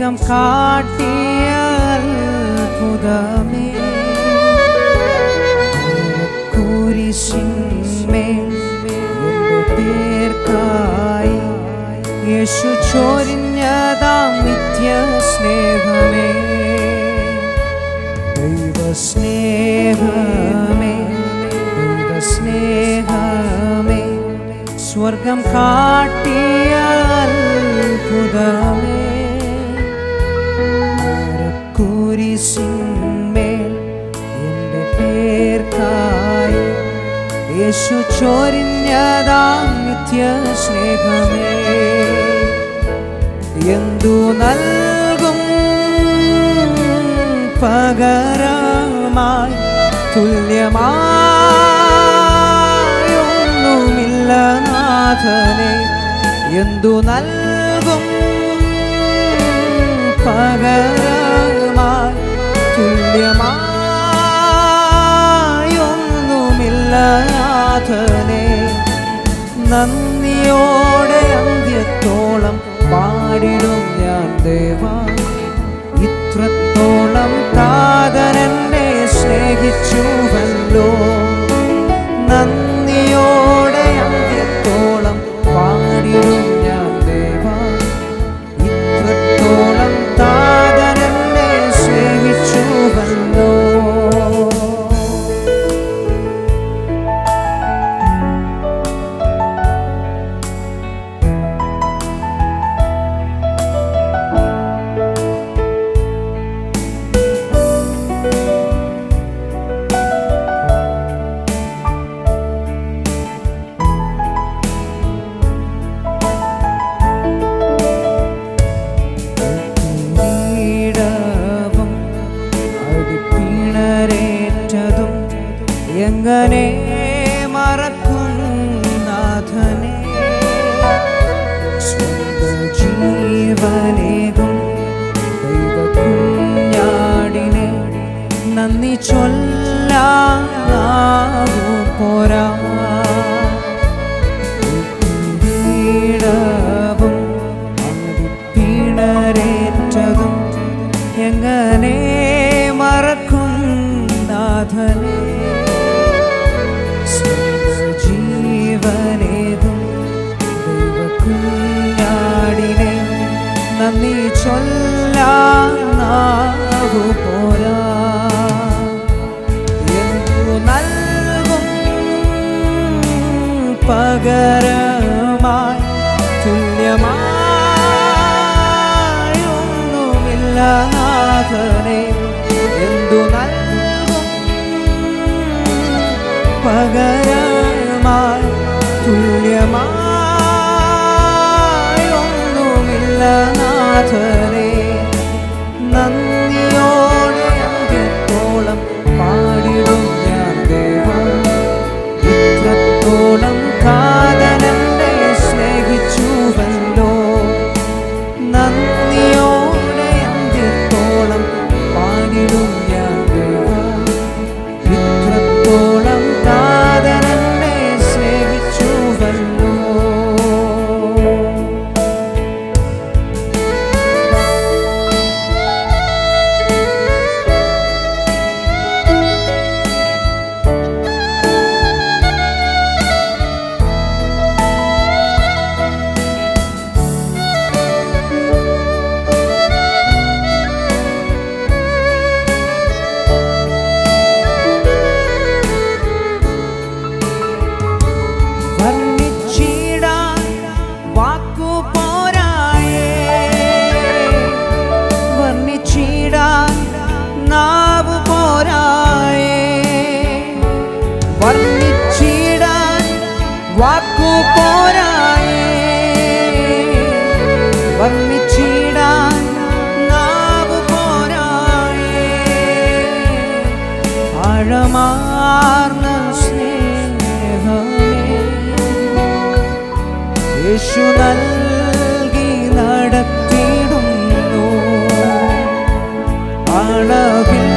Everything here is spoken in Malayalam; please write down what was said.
സ്വർഗം കാട്ടിയ അത്ഭുതമേ കുരിശിന്മേൽ എന്റെ പേർക്കായി യേശു ചോരിഞ്ഞതാം നിത്യ സ്നേഹമേ ദൈവ സ്നേഹമേ ദൈവ സ്നേഹമേ സ്വർഗം കാട്ടിയ അത്ഭുതമേ കുരിശിന്മേൽ എന്റെ പേർക്കായി യേശു ചോരിഞ്ഞതാം നിത്യ സ്നേഹമേ എന്തു നൽകും പകരമായി തുല്യമായൊന്നുമില്ല നാഥനെ എന്തു നൽകും പകരമായി തുല്യമായൊന്നുമില്ല നാഥനെ നന്ദിയോടെ അന്ത്യത്തോളം പാടിടും ഞാൻ ദേവാ ഇത്രത്തോളം കാതരനെ സ്നേഹിച്ചുവല്ലോ നന്ദിയോടെ അന്ത്യത്തോളം പാടിടും ഞാൻ ദേവാ ഇത്രത്തോളം കാതരനെ സ്നേഹിച്ചുവല്ലോ പീഡവും അടിപ്പിണരേറ്റതും എങ്ങനെ മറക്കും നാഥനെ സ്വന്തം ജീവനേകും ദൈവ കുഞ്ഞാടിനെ നന്ദി ചൊല്ലാകൂ പോരാ പീഡവും അടിപ്പിണരേറ്റതും എങ്ങനെ മറക്കും നാഥനെ ജീവനേതും ദൈവക്കുഞ്ഞാടിനെ നന്ദി ചൊല്ലാകൂ പോരാ എന്തു നൽകും പകരമായി തുല്യമായൊന്നുമില്ല നാഥനെ എന്തു നൽകും പകരമായി തുല്യമായൊന്നുമില്ല നാഥനെ നന്ദിയോടെ അന്ത്യത്തോളം പാടിടും ഞാൻ ദേവാ ഇത്രത്തോളം കാതനന്റെ സ്നേഹിച്ചുവല്ലോ നന്ദിയോടെ അന്ത്യത്തോളം പാടിടും ഞാൻ ദേവാ ഇത്രത്തോളം കാതനന്നെ സ്നേഹിച്ചുവല്ലോ വർണ്ണിച്ചിടാൻ വാക്കു പോരായേ വർണ്ണിച്ചിടാൻ നാവ് പോരായേ വർണ്ണിച്ചിടാൻ വാക്കു പോരായേ വർണ്ണിച്ചിടാൻ നാവ് പോരായേ ആഴമാർന്ന സ്നേഹമേ യേശു നൽകി നടത്തിയിടുന്നു അളവിൽ